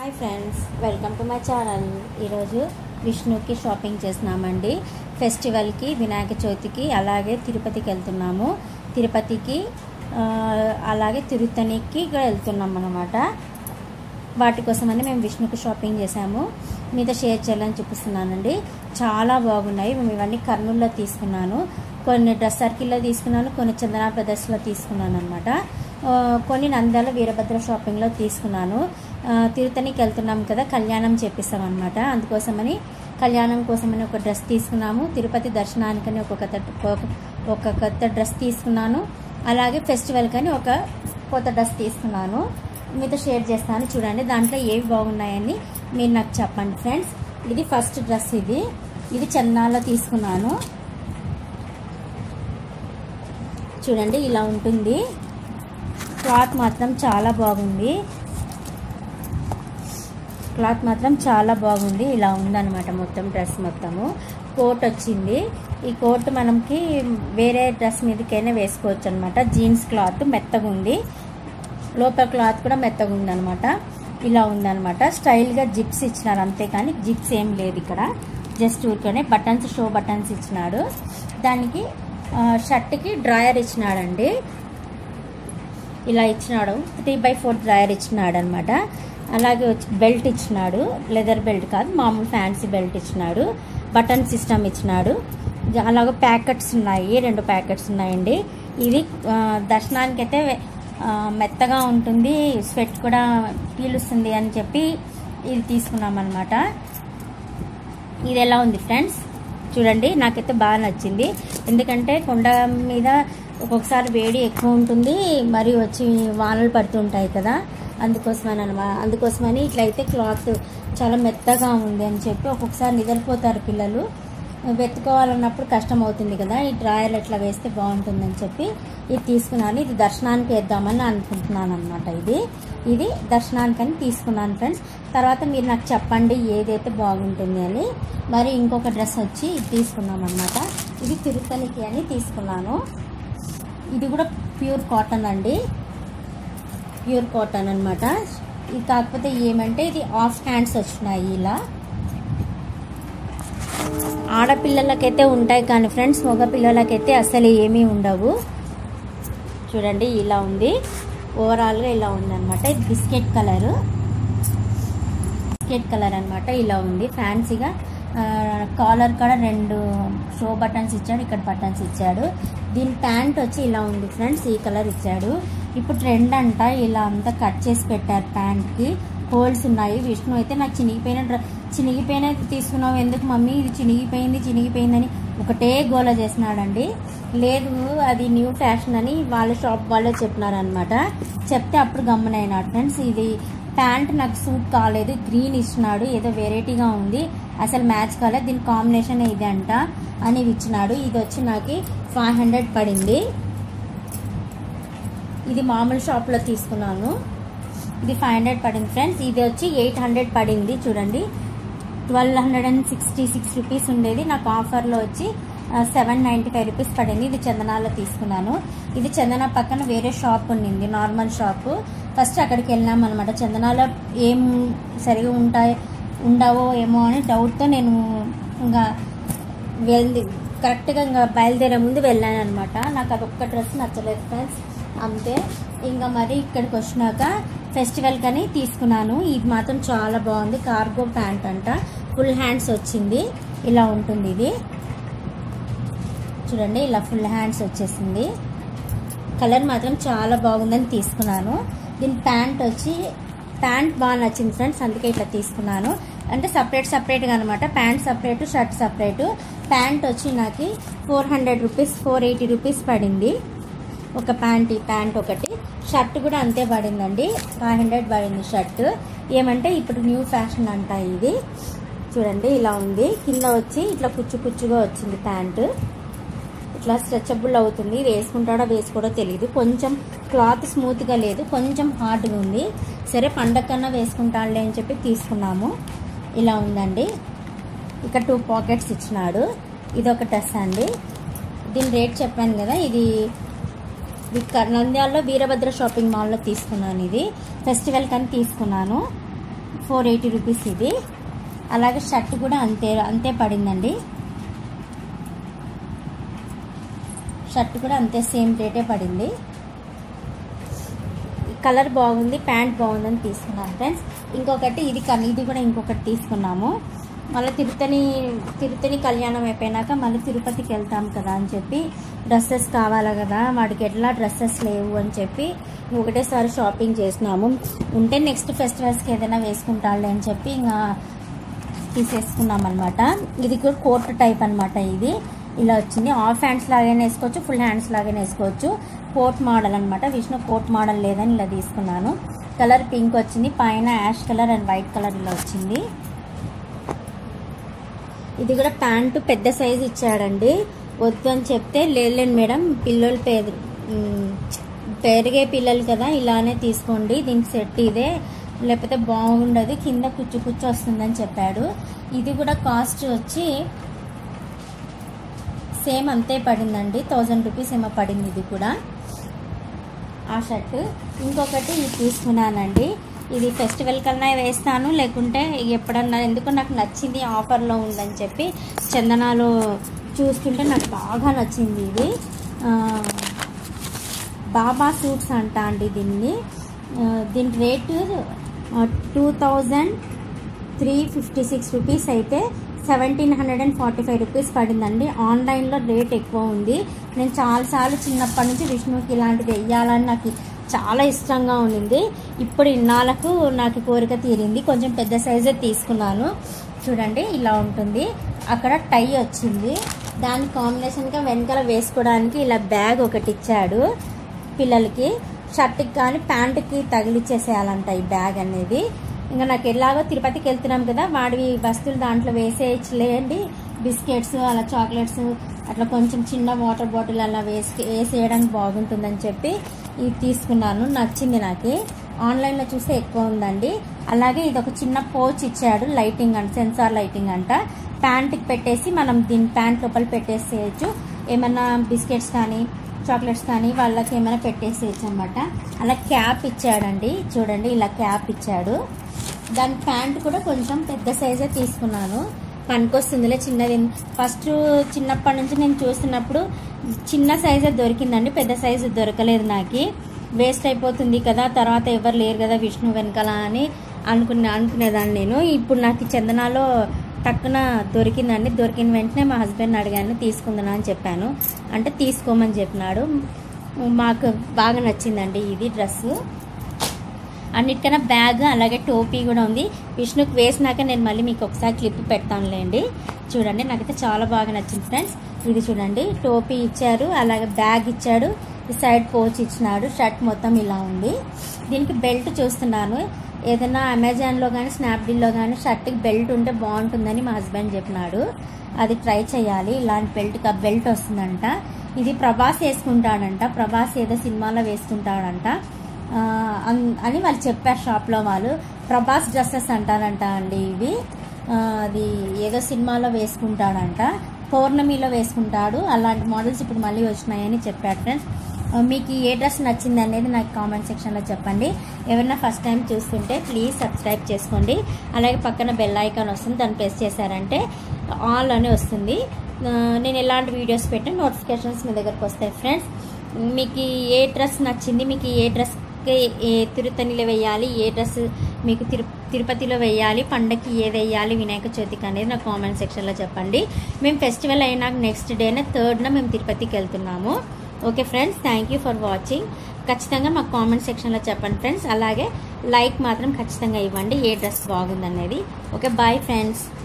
hi friends welcome to my channel ఈరోజు విష్ణుకి shopping చేస్తున్నామండి ఫెస్టివల్కి వినాయక చవితికి అలాగే తిరుపతికి వెళ్తున్నాము తిరుపతికి ఆ, అలాగే తిరుత్తనికి కూడా వెళ్తున్నాం అనమాట వాటి కోసమని మేము విష్ణుకి షాపింగ్ చేసాము మీతో షేర్ చేయాలని చూపిస్తున్నానండి చాలా బాగున్నాయి మేము ఇవన్నీ కర్నూలులో తీసుకున్నాను కొన్ని డ్రెస్ సర్కిల్లో తీసుకున్నాను కొన్ని చందన బ్రదర్స్లో తీసుకున్నాను అనమాట కొన్ని నంద్యాల వీరభద్ర షాపింగ్లో తీసుకున్నాను ఆ, తిరుతనికి వెళ్తున్నాం కదా కళ్యాణం చేపిస్తాం అనమాట అందుకోసమని కళ్యాణం కోసమని ఒక డ్రెస్ తీసుకున్నాము తిరుపతి దర్శనానికని ఒక కొత్త ఒక- ఒక కొత్త డ్రెస్ తీసుకున్నాను అలాగే ఫెస్టివల్ కని ఒక కొత్త డ్రెస్ తీసుకున్నాను మీతో షేర్ చేస్తాను చూడండి దాంట్లో ఏవి బాగున్నాయని మీరు నాకు చెప్పండి ఫ్రెండ్స్ ఇది ఫస్ట్ డ్రెస్ ఇది ఇది చెన్నాలో తీసుకున్నాను చూడండి ఇలా ఉంటుంది క్లాత్ మాత్రం చాలా బాగుంది క్లాత్ మాత్రం చాలా బాగుంది ఇలా ఉందన్నమాట మొత్తం డ్రెస్ మొత్తము కోట్ వచ్చింది ఈ కోట్ మనకి వేరే డ్రెస్ మీదకైనా వేసుకోవచ్చు అనమాట జీన్స్ క్లాత్ మెత్తగా ఉంది లోపల క్లాత్ కూడా మెత్తగా ఉందన్నమాట ఇలా ఉందన్నమాట స్టైల్గా జిప్స్ ఇచ్చినారు అంతేకాని జిప్స్ ఏం లేదు ఇక్కడ జస్ట్ ఊరికనే బటన్స్ షో బటన్స్ ఇచ్చినాడు దానికి ఆ, షర్ట్కి డ్రాయర్ ఇచ్చినాడండి ఇలా ఇచ్చినాడు త్రీ బై ఫోర్ డ్రాయర్ ఇచ్చినాడు అనమాట అలాగే వచ్చి బెల్ట్ ఇచ్చినాడు లెదర్ బెల్ట్ కాదు మామూలు ఫ్యాన్సీ బెల్ట్ ఇచ్చినాడు బటన్ సిస్టమ్ ఇచ్చినాడు జ- అలాగే ప్యాకెట్స్ ఉన్నాయి రెండు ప్యాకెట్స్ ఉన్నాయండి ఇది ఆ, దర్శనానికి అయితే ఆ, మెత్తగా ఉంటుంది స్వెట్ కూడా పీలుస్తుంది అని చెప్పి ఇది తీసుకున్నాం అనమాట ఇది ఎలా ఉంది ఫ్రెండ్స్ చూడండి నాకైతే బాగా నచ్చింది ఎందుకంటే కొండ మీద ఒక్కొక్కసారి వేడి ఎక్కువ ఉంటుంది మరి వచ్చి వానలు పడుతుంటాయి కదా అందుకోసమని అనమాట అందుకోసమని ఇట్లయితే క్లాత్ చాలా మెత్తగా ఉంది అని చెప్పి ఒక్కొక్కసారి నిద్రపోతారు పిల్లలు వెతుకోవాలన్నప్పుడు కష్టం అవుతుంది కదా ఈ డ్రాయర్ ఎట్లా వేస్తే బాగుంటుందని చెప్పి ఇది తీసుకున్నాను ఇది దర్శనానికి వేద్దామని అనుకుంటున్నాను అనమాట ఇది ఇది దర్శనానికని తీసుకున్నాను ఫ్రెండ్స్ తర్వాత మీరు నాకు చెప్పండి ఏదైతే బాగుంటుంది అని మరి ఇంకొక డ్రెస్ వచ్చి ఇది తీసుకున్నాం అనమాట ఇది తిరుపతికి అని తీసుకున్నాను ఇది కూడా ప్యూర్ కాటన్ అండి ప్యూర్ కాటన్ అనమాట ఇది కాకపోతే ఏమంటే ఇది ఆఫ్ హ్యాండ్స్ వచ్చినాయి ఇలా ఆడపిల్లలకైతే ఉంటాయి కానీ ఫ్రెండ్స్ మగ పిల్లలకైతే అసలు ఏమీ ఉండవు చూడండి ఇలా ఉంది ఓవరాల్గా ఇలా ఉంది అనమాట ఇది బిస్కెట్ కలర్ బిస్కెట్ కలర్ అనమాట ఇలా ఉంది ఫ్యాన్సీగా కాలర్ కూడా రెండు షో బటన్స్ ఇచ్చాడు ఇక్కడ బటన్స్ ఇచ్చాడు దీని ప్యాంట్ వచ్చి ఇలా ఉంది ఫ్రెండ్స్ ఈ కలర్ ఇచ్చాడు ఇప్పుడు ట్రెండ్ అంట ఇలా అంతా కట్ చేసి పెట్టారు ప్యాంట్కి హోల్స్ ఉన్నాయి విష్ణు అయితే నాకు చినిగిపోయిన డ్ర చినిగిపోయిన తీసుకున్నావు ఎందుకు మమ్మీ ఇది చినిగిపోయింది చినిగిపోయిందని ఒకటే గోల చేసినాడండి లేదు అది న్యూ ఫ్యాషన్ అని వాళ్ళ షాప్ వాళ్ళే చెప్పినారనమాట చెప్తే అప్పుడు గమ్మనైనాడు ఫ్రెండ్స్ ఇది ప్యాంట్ నాకు సూట్ కాలేదు గ్రీన్ ఇచ్చినాడు ఏదో వెరైటీగా ఉంది అసలు మ్యాచ్ కాలేదు దీని కాంబినేషన్ ఇది అంట అని ఇచ్చినాడు ఇది వచ్చి నాకు ఫైవ్ హండ్రెడ్ పడింది ఇది మామూలు షాప్లో తీసుకున్నాను ఇది ఫైవ్ హండ్రెడ్ పడింది ఫ్రెండ్స్ ఇది వచ్చి ఎయిట్ హండ్రెడ్ పడింది చూడండి twelve hundred and sixty six rupees ఉండేది నాకు ఆఫర్లో వచ్చి సెవెన్ నైంటీ ఫైవ్ రూపీస్ పడింది ఇది చందనాలో తీసుకున్నాను ఇది చందన పక్కన వేరే షాప్ ఉండింది నార్మల్ షాప్ ఫస్ట్ అక్కడికి వెళ్ళాం అనమాట చందనాలో ఏం సరిగా ఉంటాయి ఉండవో ఏమో అని డౌట్తో నేను ఇంకా వెళ్ళి కరెక్ట్గా ఇంకా బయలుదేరే ముందు వెళ్ళాను అనమాట నాకు అది ఒక్క డ్రెస్ నచ్చలేదు ఫ్రెండ్స్ అంతే ఇంకా మరి ఇక్కడికి వచ్చినాక ఫెస్టివల్ కని తీసుకున్నాను ఇది మాత్రం చాలా బాగుంది కార్గో ప్యాంట్ అంట ఫుల్ హ్యాండ్స్ వచ్చింది ఇలా ఉంటుంది ఇది చూడండి ఇలా ఫుల్ హ్యాండ్స్ వచ్చేసింది కలర్ మాత్రం చాలా బాగుందని తీసుకున్నాను దీని ప్యాంట్ వచ్చి ప్యాంట్ బాగా నచ్చింది ఫ్రెండ్స్ అందుకే ఇట్లా తీసుకున్నాను అంటే సపరేట్ సపరేట్గా అనమాట pant separate shirt separate pant వచ్చి నాకు four hundred rupees four eighty rupees పడింది ఒక ప్యాంట్ ఈ ప్యాంట్ ఒకటి షర్ట్ కూడా అంతే పడిందండి ఫైవ్ హండ్రెడ్ పడింది షర్ట్ ఏమంటే ఇప్పుడు న్యూ ఫ్యాషన్ అంట ఇది చూడండి ఇలా ఉంది కింద వచ్చి ఇట్లా కుచ్చు కుచ్చుగా వచ్చింది ప్యాంటు ఇట్లా స్ట్రెచబుల్ అవుతుంది ఇది వేసుకుంటాడో వేసుకోడో తెలియదు కొంచెం క్లాత్ స్మూత్గా లేదు కొంచెం హార్డ్గా ఉంది సరే పండగ కన్నా వేసుకుంటానులే అని చెప్పి తీసుకున్నాము ఇలా ఉందండి ఇక్కడ టూ పాకెట్స్ ఇచ్చినాడు ఇది ఒక డ్రెస్ అండి దీని రేట్ చెప్పాను కదా ఇది ఇది క- నంద్యాలలో వీరభద్ర షాపింగ్ మాల్లో తీసుకున్నాను ఇది ఫెస్టివల్ కని తీసుకున్నాను ఫోర్ ఎయిటీ రూపీస్ ఇది అలాగే షర్ట్ కూడా అంతే అంతే పడిందండి షర్ట్ కూడా అంతే సేమ్ రేటే పడింది కలర్ బాగుంది ప్యాంట్ బాగుందని తీసుకున్నాను ఫ్రెండ్స్ ఇంకొకటి ఇది కన్ ఇది కూడా ఇంకొకటి తీసుకున్నాము మళ్ళీ తిరుపతిని తిరుపతిని కళ్యాణం అయిపోయినాక మళ్ళీ తిరుపతికి వెళ్తాం కదా అని చెప్పి డ్రెస్సెస్ కావాలి కదా వాడికి ఎట్లా డ్రెస్సెస్ లేవు అని చెప్పి ఒకటేసారి షాపింగ్ చేసినాము ఉంటే నెక్స్ట్ ఫెస్టివల్స్కి ఏదైనా వేసుకుంటాడులే అని చెప్పి ఇంకా తీసేసుకున్నాం అనమాట ఇది కూడా కోట్ టైప్ అనమాట ఇది ఇలా వచ్చింది హాఫ్ హ్యాండ్స్ లాగానే వేసుకోవచ్చు ఫుల్ హ్యాండ్స్ లాగానే వేసుకోవచ్చు కోట్ మోడల్ అనమాట విష్ణు కోట్ మోడల్ లేదని ఇలా తీసుకున్నాను కలర్ పింక్ వచ్చింది పైన ash colour and white colour ఇలా వచ్చింది ఇది కూడా ప్యాంటు పెద్ద సైజు ఇచ్చాడండి వద్దు అని చెప్తే లేదులేండి మేడం పిల్లలు పేద ఉమ్, పెరిగే పిల్లలు కదా ఇలానే తీసుకోండి దీనికి సెట్ ఇదే లేకపోతే బాగుండదు కింద కుచ్చు కుచ్చు వస్తుందని చెప్పాడు ఇది కూడా కాస్ట్ వచ్చి సేమ్ అంతే పడిందండి థౌజండ్ రూపీస్ ఏమో పడింది ఇది కూడా ఆ షర్ట్ ఇంకొకటి ఇది తీసుకున్నానండి ఇది ఫెస్టివల్ కన్నా వేస్తాను లేకుంటే ఎప్పుడన్నా ఎందుకు నాకు నచ్చింది ఆఫర్లో ఉందని చెప్పి చందనాలో చూస్తుంటే నాకు బాగా నచ్చింది ఇది ఆ, బాబా సూట్స్ అంట అండి దీన్ని ఆ, దీని rate two thousand three fifty six rupees అయితే seventeen hundred and forty five rupees పడిందండి ఆన్లైన్లో రేట్ ఎక్కువ ఉంది నేను చాలాసార్లు చిన్నప్పటి నుంచి విష్ణుకి ఇలాంటిది వెయ్యాలని నాకు చాలా ఇష్టంగా ఉండింది ఇప్పుడు ఇన్నాళ్ళకు నాకు కోరిక తీరింది కొంచెం పెద్ద సైజే తీసుకున్నాను చూడండి ఇలా ఉంటుంది అక్కడ టై వచ్చింది దాని కాంబినేషన్గా వెనకాల వేసుకోవడానికి ఇలా బ్యాగ్ ఒకటి ఇచ్చాడు పిల్లలకి షర్ట్కి కానీ ప్యాంటుకి తగిలిచ్చేసేయాలంట ఈ బ్యాగ్ అనేది ఇంకా నాకు ఎలాగో తిరుపతికి వెళ్తున్నాం కదా వాడివి వస్తువులు దాంట్లో వేసేయచ్చులేండి బిస్కెట్స్ అలా చాక్లెట్స్ అట్లా కొంచెం చిన్న వాటర్ బాటిల్ అలా వేసి వేసేయడానికి బాగుంటుందని చెప్పి ఇది తీసుకున్నాను నచ్చింది నాకు ఆన్లైన్లో చూస్తే ఎక్కువ ఉందండి అలాగే ఇది ఒక చిన్న పోచ్ ఇచ్చాడు లైటింగ్ అంట సెన్సార్ లైటింగ్ అంట ప్యాంట్కి పెట్టేసి మనం దీని ప్యాంట్ లోపల పెట్టేసేయచ్చు ఏమన్నా బిస్కెట్స్ కానీ చాక్లెట్స్ కానీ వాళ్ళకి ఏమైనా పెట్టేసేయచ్చు అనమాట అలా క్యాప్ ఇచ్చాడండి చూడండి ఇలా క్యాప్ ఇచ్చాడు దాని ప్యాంట్ కూడా కొంచెం పెద్ద సైజే తీసుకున్నాను పనికొస్తుందిలే చిన్నది ఫస్ట్ చిన్నప్పటి నుంచి నేను చూస్తున్నప్పుడు చిన్న సైజే దొరికిందండి పెద్ద సైజు దొరకలేదు నాకు వేస్ట్ అయిపోతుంది కదా తర్వాత ఎవరు లేరు కదా విష్ణు వెనకాల అని అనుకునే అనుకునేదాన్ని నేను ఇప్పుడు నాకు ఈ చందనాలో టక్కున దొరికిందండి దొరికిన వెంటనే మా హస్బెండ్ అడిగాను తీసుకుందాను అని చెప్పాను అంటే తీసుకోమని చెప్పినాడు మాకు బాగా నచ్చిందండి ఇది డ్రెస్సు అన్నిటికన్నా బ్యాగ్ అలాగే టోపీ కూడా ఉంది విష్ణుకి వేసినాక నేను మళ్ళీ మీకు ఒకసారి క్లిప్ పెడతానులేండి చూడండి నాకైతే చాలా బాగా నచ్చింది ఫ్రెండ్స్ ఇది చూడండి టోపీ ఇచ్చారు అలాగే బ్యాగ్ ఇచ్చాడు ఈ సైడ్ పోచ్ ఇచ్చినాడు షర్ట్ మొత్తం ఇలా ఉంది దీనికి బెల్ట్ చూస్తున్నాను ఏదైనా అమెజాన్లో కానీ స్నాప్డీల్లో కానీ షర్ట్కి బెల్ట్ ఉంటే బాగుంటుందని మా హస్బెండ్ చెప్పినాడు అది ట్రై చేయాలి ఇలాంటి బెల్ట్ బెల్ట్ వస్తుందంట ఇది ప్రభాస్ వేసుకుంటాడంట ప్రభాస్ ఏదో సినిమాలో వేసుకుంటాడంట ఆ, అన్- అని వాళ్ళు చెప్పారు షాప్లో వాళ్ళు ప్రభాస్ డ్రెస్సెస్ అంటారంట అండి ఇవి ఆ, అది ఏదో సినిమాలో వేసుకుంటాడంట పౌర్ణమిలో వేసుకుంటాడు అలాంటి మోడల్స్ ఇప్పుడు మళ్ళీ వచ్చినాయని చెప్పాడు ఫ్రెండ్స్ ఆ, మీకు ఏ డ్రెస్ నచ్చింది అనేది నాకు కామెంట్ సెక్షన్లో చెప్పండి ఎవరైనా ఫస్ట్ టైం చూస్తుంటే ప్లీజ్ సబ్స్క్రైబ్ చేసుకోండి అలాగే పక్కన బెల్ ఐకాన్ వస్తుంది దాన్ని ప్రెస్ చేశారంటే ఆల్ అని వస్తుంది ఆ, నేను ఎలాంటి వీడియోస్ పెట్టిన నోటిఫికేషన్స్ మీ దగ్గరకు వస్తాయి ఫ్రెండ్స్ మీకు ఏ డ్రెస్ నచ్చింది మీకు ఏ డ్రెస్ ఏ తిరుతనిలో వేయాలి ఏ డ్రెస్ మీకు తిరు తిరుపతిలో వేయాలి పండగకి ఏ వేయాలి వినాయక చవితికి అనేది నాకు కామెంట్ సెక్షన్లో చెప్పండి మేము ఫెస్టివల్ అయినాక నెక్స్ట్ డేనే థర్డ్న మేము తిరుపతికి వెళ్తున్నాము okay friends thank you for watching ఖచ్చితంగా మాకు కామెంట్ సెక్షన్లో చెప్పండి ఫ్రెండ్స్ అలాగే లైక్ మాత్రం ఖచ్చితంగా ఇవ్వండి ఏ డ్రెస్ బాగుందనేది ఓకే బాయ్ ఫ్రెండ్స్